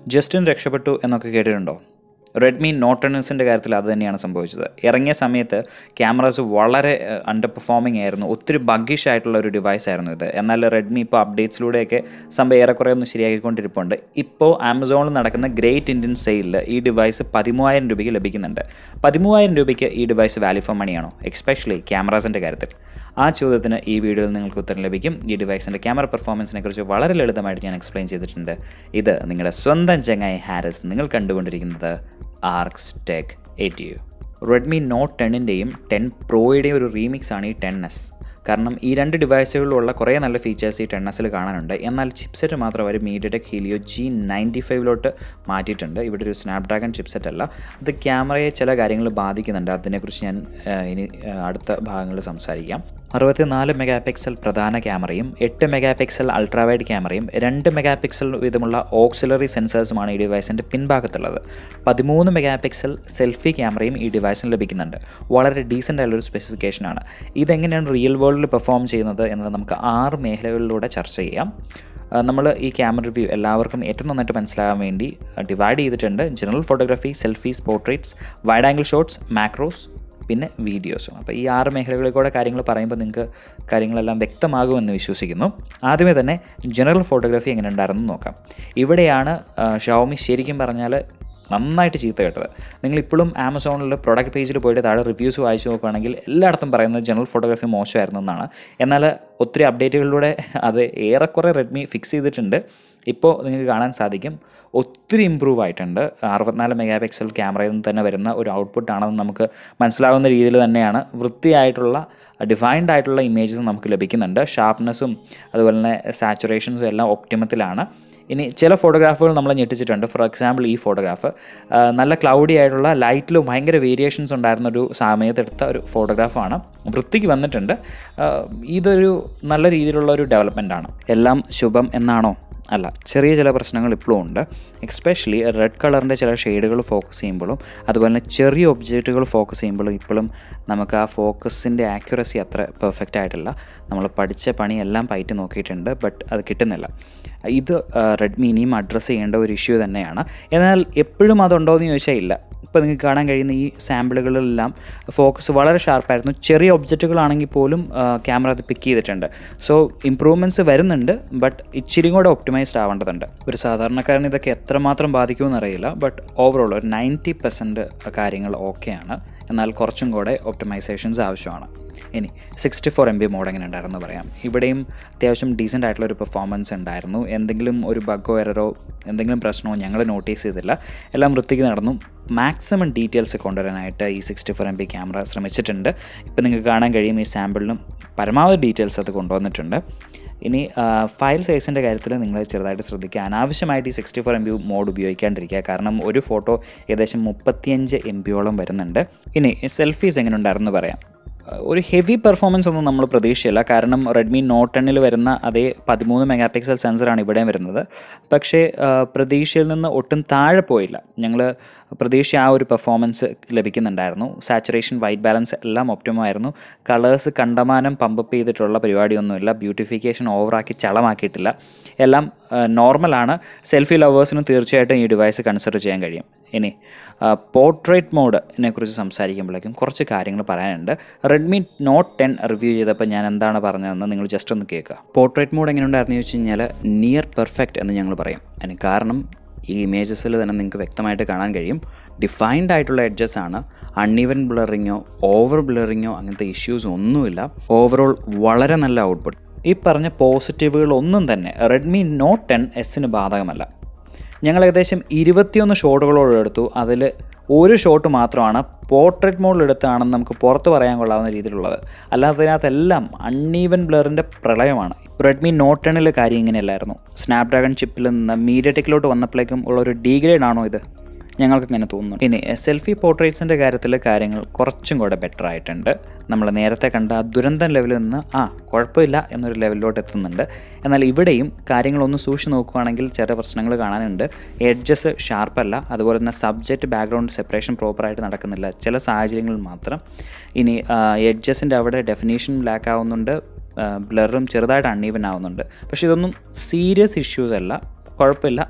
Justin രക്ഷപ്പെട്ടു എന്നൊക്കെ കേട്ടിട്ടുണ്ടോ റെഡ്മി നോട്ട് ടെണ്ണസിൻ്റെ കാര്യത്തിൽ അത് തന്നെയാണ് സംഭവിച്ചത് ഇറങ്ങിയ സമയത്ത് ക്യാമറാസ് വളരെ അണ്ടർ പെർഫോമിംഗ് ആയിരുന്നു ഒത്തിരി ബഗ്ഗിഷ് ആയിട്ടുള്ള ഒരു ഡിവൈസ് ആയിരുന്നു ഇത് എന്നാൽ റെഡ്മി ഇപ്പോൾ അപ്ഡേറ്റ്സിലൂടെയൊക്കെ സംഭവം ഏറെക്കുറെ ഒന്ന് ശരിയാക്കിക്കൊണ്ടിരിപ്പുണ്ട് ഇപ്പോൾ ആമസോണിൽ നടക്കുന്ന ഗ്രേറ്റ് ഇന്ത്യൻ സെയിലിൽ ഈ ഡിവൈസ് പതിമൂവായിരം രൂപയ്ക്ക് ലഭിക്കുന്നുണ്ട് പതിമൂവായിരം രൂപയ്ക്ക് ഈ ഡിവൈസ് വാല്യൂ ഫോർ മണിയാണോ എക്സ്പെഷ്യലി ക്യാമറാസിൻ്റെ കാര്യത്തിൽ ആ ചോദ്യത്തിന് ഈ വീഡിയോയിൽ നിങ്ങൾക്ക് ഉത്തരം ലഭിക്കും ഈ ഡിവൈസിൻ്റെ ക്യാമറ പെർഫോമൻസിനെ കുറിച്ച് വളരെ ലളിതമായിട്ട് ഞാൻ എക്സ്പ്ലെയിൻ ചെയ്തിട്ടുണ്ട് ഇത് നിങ്ങളുടെ സ്വന്തം ചങ്ങായി ഹാരിസ് നിങ്ങൾ കണ്ടുകൊണ്ടിരിക്കുന്നത് ആർക്സ് ടെക് എയ്റ്റ് യു റെഡ്മി നോട്ട് ടെന്നിൻ്റെയും ടെൻ പ്രോയുടെയും ഒരു റീമിക്സ് ആണ് ഈ ടെൻ എസ് കാരണം ഈ രണ്ട് ഡിവൈസുകളിലുള്ള കുറേ നല്ല ഫീച്ചേഴ്സ് ഈ ടെൻ എസിൽ കാണാനുണ്ട് എന്നാൽ ചിപ്സെറ്റ് മാത്രം അവർ മീഡിയടെക് ഹീലിയോ ജി നയൻറ്റി ഫൈവിലോട്ട് മാറ്റിയിട്ടുണ്ട് ഇവിടെ ഒരു സ്നാപ്ഡ്രാഗൺ ചിപ്സെറ്റ് അല്ല അത് ക്യാമറയെ ചില കാര്യങ്ങൾ ബാധിക്കുന്നുണ്ട് അതിനെക്കുറിച്ച് ഞാൻ ആ, ഇനി ആ, അടുത്ത ഭാഗങ്ങളിൽ സംസാരിക്കാം അറുപത്തിനാല് മെഗാ പിക്സൽ പ്രധാന ക്യാമറയും എട്ട് മെഗാ പിക്സൽ അൾട്രാവൈഡ് ക്യാമറയും രണ്ട് മെഗാ പിക്സൽ വീതമുള്ള ഓക്സിലറി സെൻസേഴ്സുമാണ് ഈ ഡിവൈസിൻ്റെ പിൻഭാഗത്തുള്ളത് പതിമൂന്ന് മെഗാ പിക്സൽ സെൽഫി ക്യാമറയും ഈ ഡിവൈസിന് ലഭിക്കുന്നുണ്ട് വളരെ ഡീസൻ്റ് ആയുള്ളൊരു സ്പെസിഫിക്കേഷനാണ് ഇതെങ്ങനെയാണ് റിയൽ വേൾഡിൽ പെർഫോം ചെയ്യുന്നത് എന്നത് നമുക്ക് ആറ് മേഖലകളിലൂടെ ചർച്ച ചെയ്യാം നമ്മൾ ഈ ക്യാമറ റിവ്യൂ എല്ലാവർക്കും ഏറ്റവും നന്നായിട്ട് മനസ്സിലാകാൻ വേണ്ടി ഡിവൈഡ് ചെയ്തിട്ടുണ്ട് general photography selfies portraits wide angle shots macros പിന്നെ വീഡിയോസും അപ്പോൾ ഈ ആറ് മേഖലകളിൽ കൂടെ കാര്യങ്ങൾ പറയുമ്പോൾ നിങ്ങൾക്ക് കാര്യങ്ങളെല്ലാം വ്യക്തമാകുമെന്ന് വിശ്വസിക്കുന്നു ആദ്യമേ തന്നെ ജനറൽ ഫോട്ടോഗ്രാഫി എങ്ങനെ ഉണ്ടായിരുന്നു എന്ന് നോക്കാം ഇവിടെയാണ് ഷവമി ശരിക്കും പറഞ്ഞാൽ നന്നായിട്ട് ചീത്ത കേട്ടത് നിങ്ങളിപ്പോഴും ആമസോണിൽ പ്രൊഡക്റ്റ് പേജിൽ പോയിട്ട് താഴെ റിവ്യൂസ് വായിച്ച് നോക്കുകയാണെങ്കിൽ എല്ലായിടത്തും പറയുന്നത് ജനറൽ ഫോട്ടോഗ്രാഫി മോശമായിരുന്നു എന്നാണ് എന്നാൽ ഒത്തിരി അപ്ഡേറ്റുകളിലൂടെ അത് ഏറെക്കുറെ റെഡ്മി ഫിക്സ് ചെയ്തിട്ടുണ്ട് ഇപ്പോൾ നിങ്ങൾക്ക് കാണാൻ സാധിക്കും ഒത്തിരി ഇമ്പ്രൂവ് ആയിട്ടുണ്ട് അറുപത്തിനാല് മെഗാ പിക്സൽ ക്യാമറയിൽ നിന്ന് തന്നെ വരുന്ന ഒരു ഔട്ട്പുട്ട് ആണെന്ന് നമുക്ക് മനസ്സിലാവുന്ന രീതിയിൽ തന്നെയാണ് വൃത്തിയായിട്ടുള്ള ഡിഫൈൻഡ് ആയിട്ടുള്ള ഇമേജസ് നമുക്ക് ലഭിക്കുന്നുണ്ട് ഷാർപ്നെസ്സും അതുപോലെ തന്നെ സാച്ചുറേഷൻസും എല്ലാം ഒപ്റ്റിമത്തിലാണ് ഇനി ചില ഫോട്ടോഗ്രാഫുകൾ നമ്മൾ ഞെട്ടിച്ചിട്ടുണ്ട് ഫോർ എക്സാമ്പിൾ ഈ ഫോട്ടോഗ്രാഫ് നല്ല ക്ലൗഡി ആയിട്ടുള്ള ലൈറ്റിൽ ഭയങ്കര വേരിയേഷൻസ് ഉണ്ടായിരുന്ന ഒരു സമയത്തെടുത്ത ഒരു ഫോട്ടോഗ്രാഫാണ് വൃത്തിക്ക് വന്നിട്ടുണ്ട് ആ, ഇതൊരു നല്ല രീതിയിലുള്ള ഒരു ഡെവലപ്മെൻ്റ് ആണ് എല്ലാം ശുഭം എന്നാണോ അല്ല ചെറിയ ചില പ്രശ്നങ്ങൾ ഇപ്പോഴും ഉണ്ട് എക്സ്പെഷ്യലി റെഡ് കളറിൻ്റെ ചില ഷെയ്ഡുകൾ ഫോക്കസ് ചെയ്യുമ്പോഴും അതുപോലെ തന്നെ ചെറിയ ഒബ്ജക്റ്റുകൾ ഫോക്കസ് ചെയ്യുമ്പോഴും ഇപ്പോഴും നമുക്ക് ആ ഫോക്കസിൻ്റെ ആക്യുറസി അത്ര പെർഫെക്റ്റ് ആയിട്ടില്ല നമ്മൾ പഠിച്ച പണിയെല്ലാം പയറ്റി നോക്കിയിട്ടുണ്ട് ബട്ട് അത് കിട്ടുന്നില്ല ഇത് റെഡ്മി ഇനിയും അഡ്രസ്സ് ചെയ്യേണ്ട ഒരു ഇഷ്യൂ തന്നെയാണ് എന്നാൽ എപ്പോഴും അതുണ്ടോ എന്ന് ചോദിച്ചാൽ ഇല്ല ഇപ്പോൾ നിങ്ങൾക്ക് കാണാൻ കഴിയുന്ന ഈ സാമ്പിളുകളിലെല്ലാം ഫോക്കസ് വളരെ ഷാർപ്പായിരുന്നു ചെറിയ ഒബ്ജക്റ്റുകളാണെങ്കിൽ പോലും ക്യാമറ അത് പിക്ക് ചെയ്തിട്ടുണ്ട് സോ ഇമ്പ്രൂവ്മെൻറ്റ്സ് വരുന്നുണ്ട് ബട്ട് ഇച്ചിരി കൂടെ ഒപ്റ്റിമൈസ്ഡ് ആവേണ്ടതുണ്ട് ഒരു സാധാരണക്കാരന് ഇതൊക്കെ എത്രമാത്രം ബാധിക്കുമെന്ന് അറിയില്ല ബട്ട് ഓവറോൾ ഒരു നയൻറ്റി പെർസെൻറ്റ് കാര്യങ്ങൾ ഓക്കെയാണ് എന്നാൽ കുറച്ചും കൂടെ ഒപ്റ്റിമൈസേഷൻസ് ആവശ്യമാണ് ഇനി sixty four M B mode എങ്ങനെ ഉണ്ടായിരുന്നു പറയാം ഇവിടെയും അത്യാവശ്യം ഡീസൻ്റ് ആയിട്ടുള്ള ഒരു പെർഫോമൻസ് ഉണ്ടായിരുന്നു എന്തെങ്കിലും ഒരു ബഗ്ഗോ എററോ എന്തെങ്കിലും പ്രശ്നമോ ഞങ്ങൾ നോട്ടീസ് ചെയ്തില്ല എല്ലാം വൃത്തിക്ക് നടന്നു മാക്സിമം ഡീറ്റെയിൽസ് കൊണ്ടുവരാനായിട്ട് ഈ sixty four M B camera ശ്രമിച്ചിട്ടുണ്ട് ഇപ്പോൾ നിങ്ങൾക്ക് കാണാൻ കഴിയും ഈ സാമ്പിളിലും പരമാവധി ഡീറ്റെയിൽസ് അത് കൊണ്ടുവന്നിട്ടുണ്ട് ഇനി ഫയൽ സൈസിൻ്റെ കാര്യത്തിൽ നിങ്ങൾ ചെറുതായിട്ട് ശ്രദ്ധിക്കുക അനാവശ്യമായിട്ട് ഈ sixty four M B mode ഉപയോഗിക്കാണ്ടിരിക്കുക കാരണം ഒരു ഫോട്ടോ ഏകദേശം മുപ്പത്തിയഞ്ച് എം ബിയോളം വരുന്നുണ്ട് ഇനി സെൽഫീസ് എങ്ങനെ ഉണ്ടായിരുന്നു പറയാം ഒരു ഹെവി പെർഫോമൻസ് ഒന്നും നമ്മൾ പ്രതീക്ഷയില്ല കാരണം റെഡ്മി നോട്ട് ടെണ്ണിൽ വരുന്ന അതേ പതിമൂന്ന് മെഗാ പിക്സൽ സെൻസറാണ് ഇവിടെയും വരുന്നത് പക്ഷേ ആ, പ്രതീക്ഷയിൽ നിന്ന് ഒട്ടും താഴെ പോയില്ല ഞങ്ങൾ പ്രതീക്ഷ ആ ഒരു പെർഫോമൻസ് ലഭിക്കുന്നുണ്ടായിരുന്നു സാച്ചുറേഷൻ വൈറ്റ് ബാലൻസ് എല്ലാം ഒപ്റ്റിമം ആയിരുന്നു കളേഴ്സ് കണ്ടമാനം പമ്പപ്പ് ചെയ്തിട്ടുള്ള പരിപാടിയൊന്നുമില്ല ബ്യൂട്ടിഫിക്കേഷൻ ഓവറാക്കി ചളമാക്കിയിട്ടില്ല എല്ലാം നോർമലാണ് സെൽഫി ലവേഴ്സിനും തീർച്ചയായിട്ടും ഈ ഡിവൈസ് കൺസിഡർ ചെയ്യാൻ കഴിയും ഇനി പോർട്രേറ്റ് മോഡിനെ കുറിച്ച് സംസാരിക്കുമ്പോഴേക്കും കുറച്ച് കാര്യങ്ങൾ പറയാനുണ്ട് റെഡ്മി നോട്ട് ടെൻ റിവ്യൂ ചെയ്തപ്പോൾ ഞാൻ എന്താണ് പറഞ്ഞതെന്ന് നിങ്ങൾ ജസ്റ്റ് ഒന്ന് കേൾക്കുക പോർട്രേറ്റ് മോഡ് എങ്ങനെ ഉണ്ടായിരുന്നു ചോദിച്ചു കഴിഞ്ഞാൽ നിയർ പെർഫെക്റ്റ് എന്ന് ഞങ്ങൾ പറയും അതിന് കാരണം ഈ ഇമേജസിൽ തന്നെ നിങ്ങൾക്ക് വ്യക്തമായിട്ട് കാണാൻ കഴിയും ഡിഫൈൻഡ് ആയിട്ടുള്ള എഡ്ജസ് ആണ് അൺഈവൻ ബ്ലറിങ്ങോ ഓവർ ബ്ലറിങ്ങോ അങ്ങനത്തെ ഇഷ്യൂസ് ഒന്നുമില്ല ഓവറോൾ വളരെ നല്ല ഔട്ട്പുട്ട് ഈ പറഞ്ഞ പോസിറ്റീവുകൾ ഒന്നും തന്നെ റെഡ്മി നോട്ട് ടെൻ എസിന് ബാധകമല്ല ഞങ്ങൾ ഏകദേശം ഇരുപത്തിയൊന്ന് ഷോട്ടുകളോട് എടുത്തു അതിൽ ഒരു ഷോട്ട് മാത്രമാണ് പോർട്രേറ്റ് മോഡിൽ എടുത്താണെന്ന് നമുക്ക് പുറത്ത് പറയാൻ കൊള്ളാവുന്ന രീതിയിലുള്ളത് അല്ലാത്തതിനകത്തെല്ലാം അൺഈവൻ ബ്ലറിൻ്റെ പ്രളയമാണ് റെഡ്മി നോട്ട് ടെണിലെ കാര്യം ഇങ്ങനെയല്ലായിരുന്നു സ്നാപ്ഡ്രാഗൺ ചിപ്പിൽ നിന്ന് മീഡിയ ടെക്കിലോട്ട് വന്നപ്പോഴേക്കും ഉള്ള ഒരു ഡീഗ്രേഡ് ആണോ ഇത് ഞങ്ങൾക്ക് ഇങ്ങനെ തോന്നുന്നു ഇനി സെൽഫി പോർട്രേറ്റ്സിൻ്റെ കാര്യത്തിൽ കാര്യങ്ങൾ കുറച്ചും കൂടെ ബെറ്റർ ആയിട്ടുണ്ട് നമ്മൾ നേരത്തെ കണ്ട ആ ദുരന്തം ലെവലിൽ നിന്ന് ആ കുഴപ്പമില്ല എന്നൊരു ലെവലിലോട്ട് എത്തുന്നുണ്ട് എന്നാൽ ഇവിടെയും കാര്യങ്ങളൊന്ന് സൂക്ഷിച്ച് നോക്കുകയാണെങ്കിൽ ചില പ്രശ്നങ്ങൾ കാണാനുണ്ട് എഡ്ജസ് ഷാർപ്പല്ല അതുപോലെ തന്നെ സബ്ജക്റ്റ് ബാക്ക്ഗ്രൗണ്ട് സെപ്പറേഷൻ പ്രോപ്പറായിട്ട് നടക്കുന്നില്ല ചില സാഹചര്യങ്ങളിൽ മാത്രം ഇനി എഡ്ജസിൻ്റെ അവിടെ ഡെഫിനേഷൻ ബ്ലാക്ക് ആവുന്നുണ്ട് ബ്ലറും ചെറുതായിട്ട് അൺഈവൻ ആവുന്നുണ്ട് പക്ഷേ ഇതൊന്നും സീരിയസ് ഇഷ്യൂസ് അല്ല കുഴപ്പമില്ല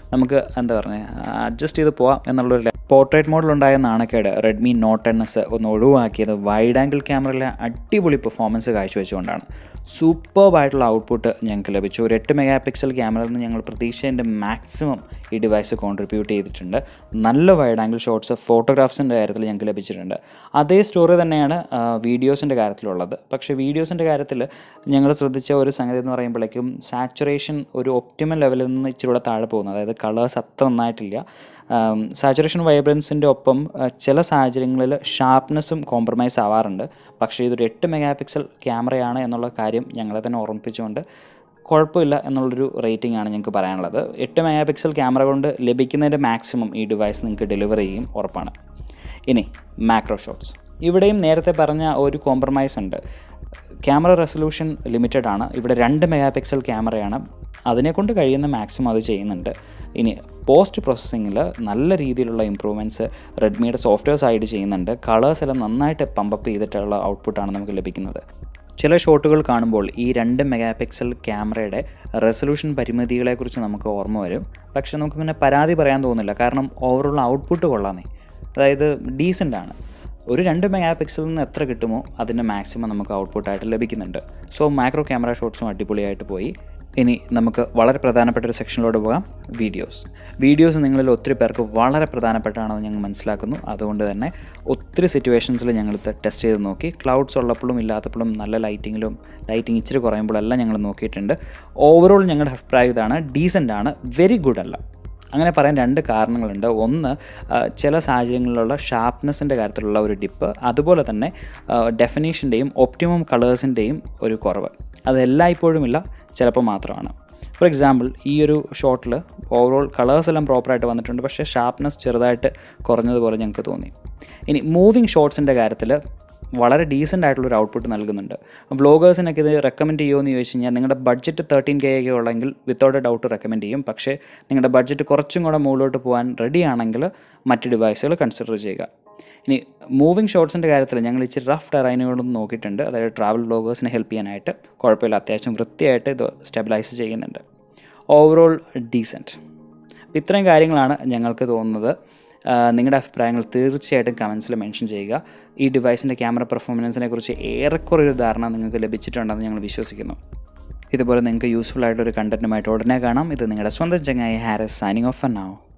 നമുക്ക് എന്താ പറയുക അഡ്ജസ്റ്റ് ചെയ്ത് പോവാം എന്നുള്ളൊരു പോർട്രേറ്റ് മോഡിലുണ്ടായ നാണക്കേട് റെഡ്മി നോട്ട് എൻ എസ് ഒന്ന് ഒഴിവാക്കിയത് വൈഡ് ആംഗിൾ ക്യാമറയിലെ അടിപൊളി പെർഫോമൻസ് കാഴ്ചവെച്ചുകൊണ്ടാണ് സൂപ്പർബായിട്ടുള്ള ഔട്ട്പുട്ട് ഞങ്ങൾക്ക് ലഭിച്ചു ഒരു എട്ട് മെഗാ പിക്സൽ ക്യാമറയിൽ നിന്ന് ഞങ്ങൾ പ്രതീക്ഷേൻ്റെ മാക്സിമം ഈ ഡിവൈസ് കോൺട്രിബ്യൂട്ട് ചെയ്തിട്ടുണ്ട് നല്ല വൈഡ് ആംഗിൾ ഷോട്ട്സ് ഫോട്ടോഗ്രാഫ്സിൻ്റെ കാര്യത്തിൽ ഞങ്ങൾക്ക് ലഭിച്ചിട്ടുണ്ട് അതേ സ്റ്റോറി തന്നെയാണ് വീഡിയോസിൻ്റെ കാര്യത്തിലുള്ളത് പക്ഷേ വീഡിയോസിൻ്റെ കാര്യത്തിൽ ഞങ്ങൾ ശ്രദ്ധിച്ച ഒരു സംഗതി എന്ന് പറയുമ്പോഴേക്കും സാച്ചുറേഷൻ ഒരു ഒപ്റ്റിമൽ ലെവലിൽ നിന്ന് ഇച്ചിരി കൂടെ താഴെ പോകുന്നു അതായത് കളേഴ്സ് അത്ര നന്നായിട്ടില്ല സാച്ചുറേഷൻ വൈബ്രൻസിൻ്റെ ഒപ്പം ആ, ചില സാഹചര്യങ്ങളിൽ ഷാർപ്നെസ്സും കോംപ്രമൈസ് ആവാറുണ്ട് പക്ഷേ ഇതൊരു എട്ട് മെഗാ പിക്സൽ ക്യാമറയാണ് എന്നുള്ള കാര്യം ഞങ്ങളെ തന്നെ ഓർമ്മിപ്പിച്ചുകൊണ്ട് കുഴപ്പമില്ല എന്നുള്ളൊരു റേറ്റിംഗ് ആണ് ഞങ്ങൾക്ക് പറയാനുള്ളത് എട്ട് മെഗാ പിക്സൽ ക്യാമറ കൊണ്ട് ലഭിക്കുന്നതിൻ്റെ മാക്സിമം ഈ ഡിവൈസ് നിങ്ങൾക്ക് ഡെലിവർ ചെയ്യും ഉറപ്പാണ് ഇനി മാക്രോ ഷോട്ട്സ് ഇവിടെയും നേരത്തെ പറഞ്ഞ ഒരു കോംപ്രമൈസ് ഉണ്ട് ക്യാമറ റെസൊല്യൂഷൻ ലിമിറ്റഡ് ആണ് ഇവിടെ രണ്ട് മെഗാ പിക്സൽ ക്യാമറയാണ് അതിനെക്കൊണ്ട് കഴിയുന്ന മാക്സിമം അത് ചെയ്യുന്നുണ്ട് ഇനി പോസ്റ്റ് പ്രോസസ്സിങ്ങിൽ നല്ല രീതിയിലുള്ള ഇമ്പ്രൂവ്മെൻറ്റ്സ് റെഡ്മിയുടെ സോഫ്റ്റ്വെയർ സൈഡ് ചെയ്യുന്നുണ്ട് കളേഴ്സ് എല്ലാം നന്നായിട്ട് പമ്പപ്പ് ചെയ്തിട്ടുള്ള ഔട്ട്പുട്ടാണ് നമുക്ക് ലഭിക്കുന്നത് ചില ഷോട്ടുകൾ കാണുമ്പോൾ ഈ രണ്ട് മെഗാ പിക്സൽ ക്യാമറയുടെ റെസൊല്യൂഷൻ പരിമിതികളെക്കുറിച്ച് നമുക്ക് ഓർമ്മ വരും പക്ഷെ നമുക്കിങ്ങനെ പരാതി പറയാൻ തോന്നില്ല കാരണം ഓവറോൾ ഔട്ട്പുട്ട് കൊള്ളാമേ അതായത് ഡീസൻ്റ് ആണ് ഒരു രണ്ട് മെഗാ പിക്സലിൽ നിന്ന് എത്ര കിട്ടുമോ അതിൻ്റെ മാക്സിമം നമുക്ക് ഔട്ട്പുട്ടായിട്ട് ലഭിക്കുന്നുണ്ട് സോ മാക്രോ ക്യാമറ ഷോട്ട്സും അടിപൊളിയായിട്ട് പോയി ഇനി നമുക്ക് വളരെ പ്രധാനപ്പെട്ട ഒരു സെക്ഷനിലോട്ട് പോകാം വീഡിയോസ് വീഡിയോസ് നിങ്ങളിൽ ഒത്തിരി പേർക്ക് വളരെ പ്രധാനപ്പെട്ടാണെന്ന് ഞങ്ങൾ മനസ്സിലാക്കുന്നു അതുകൊണ്ട് തന്നെ ഒത്തിരി സിറ്റുവേഷൻസിൽ ഞങ്ങളിത് ടെസ്റ്റ് ചെയ്ത് നോക്കി ക്ലൗഡ്സ് ഉള്ളപ്പോഴും ഇല്ലാത്തപ്പോഴും നല്ല ലൈറ്റിങ്ങിലും ലൈറ്റിംഗ് ഇച്ചിരി കുറയുമ്പോഴെല്ലാം ഞങ്ങൾ നോക്കിയിട്ടുണ്ട് ഓവറോൾ ഞങ്ങളുടെ അഭിപ്രായം ഇതാണ് ഡീസൻ്റ് ആണ് വെരി ഗുഡ് അല്ല അങ്ങനെ പറയാൻ രണ്ട് കാരണങ്ങളുണ്ട് ഒന്ന് ആ, ചില സാഹചര്യങ്ങളിലുള്ള ഷാർപ്നെസ്സിൻ്റെ കാര്യത്തിലുള്ള ഒരു ഡിപ്പ് അതുപോലെ തന്നെ ഡെഫിനേഷൻ്റെയും ഒപ്റ്റിമം കളേഴ്സിൻ്റെയും ഒരു കുറവ് അത് എല്ലായ്പ്പോഴും ഇല്ല ചിലപ്പോൾ മാത്രമാണ് ഫോർ എക്സാമ്പിൾ ഈ ഒരു ഷോട്ടിൽ ഓവറോൾ കളേഴ്സ് എല്ലാം പ്രോപ്പറായിട്ട് വന്നിട്ടുണ്ട് പക്ഷേ ഷാർപ്നെസ് ചെറുതായിട്ട് കുറഞ്ഞതുപോലെ ഞങ്ങൾക്ക് തോന്നി ഇനി മൂവിങ് ഷോട്ട്സിൻ്റെ കാര്യത്തിൽ വളരെ ഡീസൻ്റ് ആയിട്ടുള്ളൊരു ഔട്ട്പുട്ട് നൽകുന്നുണ്ട് വ്ളോഗേഴ്സിനൊക്കെ ഇത് റെക്കമെൻഡ് ചെയ്യുമോ എന്ന് ചോദിച്ചു കഴിഞ്ഞാൽ നിങ്ങളുടെ ബഡ്ജറ്റ് തേർട്ടീൻ കെ ഒക്കെ ഉള്ളെങ്കിൽ വിത്തൗട്ട് എ ഡൗട്ട് റെക്കമെൻഡ് ചെയ്യും പക്ഷേ നിങ്ങളുടെ ബഡ്ജറ്റ് കുറച്ചും കൂടെ മുകളിലോട്ട് പോകാൻ റെഡി ആണെങ്കിൽ മറ്റ് ഡിവൈസുകൾ കൺസിഡർ ചെയ്യുക ഇനി മൂവിങ് ഷോട്ട്സിൻ്റെ കാര്യത്തിൽ ഞങ്ങൾ ഇച്ചിരി റഫ് ടെറൈനുകളും നോക്കിയിട്ടുണ്ട് അതായത് ട്രാവൽ വ്ളോഗേഴ്സിനെ ഹെൽപ്പ് ചെയ്യാനായിട്ട് കുഴപ്പമില്ല അത്യാവശ്യം വൃത്തിയായിട്ട് ഇത് സ്റ്റെബിലൈസ് ചെയ്യുന്നുണ്ട് ഓവറോൾ ഡീസൻറ്റ് അപ്പോൾ ഇത്രയും കാര്യങ്ങളാണ് ഞങ്ങൾക്ക് തോന്നുന്നത് ആ, നിങ്ങളുടെ അഭിപ്രായങ്ങൾ തീർച്ചയായിട്ടും കമൻസിൽ മെൻഷൻ ചെയ്യുക ഈ ഡിവൈസിൻ്റെ ക്യാമറ പെർഫോമൻസിനെ കുറിച്ച് ഏറെക്കുറെ ഒരു ധാരണ നിങ്ങൾക്ക് ലഭിച്ചിട്ടുണ്ടെന്ന് ഞങ്ങൾ വിശ്വസിക്കുന്നു ഇതുപോലെ നിങ്ങൾക്ക് യൂസ്ഫുൾ ആയിട്ടൊരു കണ്ടൻറ്റുമായിട്ട് ഉടനെ കാണാം ഇത് നിങ്ങളുടെ സ്വന്തം ചങ്ങായി ഹാരിസ് സൈനിങ് ഓഫ് നാവ്